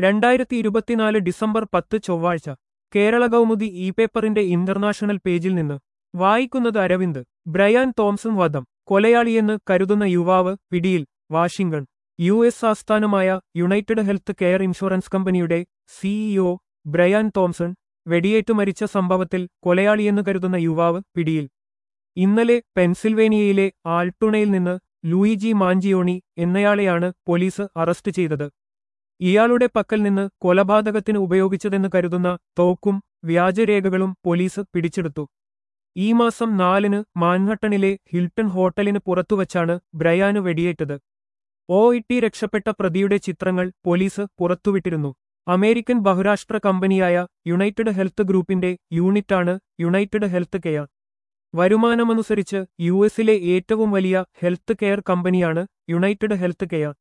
രണ്ടായിരത്തി ഇരുപത്തിനാല് ഡിസംബർ പത്ത് ചൊവ്വാഴ്ച കേരള കൗമുദി ഇ പേപ്പറിന്റെ ഇന്റർനാഷണൽ പേജിൽ നിന്ന് വായിക്കുന്നത് അരവിന്ദ് ബ്രയാൻ തോംസൺ വധം കൊലയാളിയെന്ന് കരുതുന്ന യുവാവ് പിടിയിൽ വാഷിംഗ്ടൺ യു എസ് ആസ്ഥാനമായ യുണൈറ്റഡ് ഹെൽത്ത് കെയർ ഇൻഷുറൻസ് കമ്പനിയുടെ സിഇഒ ബ്രയാൻ തോംസൺ വെടിയേറ്റു മരിച്ച സംഭവത്തിൽ കൊലയാളിയെന്ന് കരുതുന്ന യുവാവ് പിടിയിൽ ഇന്നലെ പെൻസിൽവേനിയയിലെ ആൾട്ടുണയിൽ നിന്ന് ലൂയിജി മാഞ്ചിയോണി എന്നയാളെയാണ് പോലീസ് അറസ്റ്റ് ചെയ്തത് ഇയാളുടെ പക്കൽ നിന്ന് കൊലപാതകത്തിന് ഉപയോഗിച്ചതെന്ന് കരുതുന്ന തോക്കും വ്യാജരേഖകളും പോലീസ് പിടിച്ചെടുത്തു ഈ മാസം നാലിന് മാൻഹട്ടണിലെ ഹിൽട്ടൺ ഹോട്ടലിന് പുറത്തുവച്ചാണ് ബ്രയാന് വെടിയേറ്റത് ഒ ഇട്ടി രക്ഷപ്പെട്ട പ്രതിയുടെ ചിത്രങ്ങൾ പോലീസ് പുറത്തുവിട്ടിരുന്നു അമേരിക്കൻ ബഹുരാഷ്ട്ര കമ്പനിയായ യുണൈറ്റഡ് ഹെൽത്ത് ഗ്രൂപ്പിന്റെ യൂണിറ്റാണ് യുണൈറ്റഡ് ഹെൽത്ത് കെയർ വരുമാനമനുസരിച്ച് യു എസിലെ ഏറ്റവും വലിയ ഹെൽത്ത് കെയർ കമ്പനിയാണ് യുണൈറ്റഡ് ഹെൽത്ത് കെയർ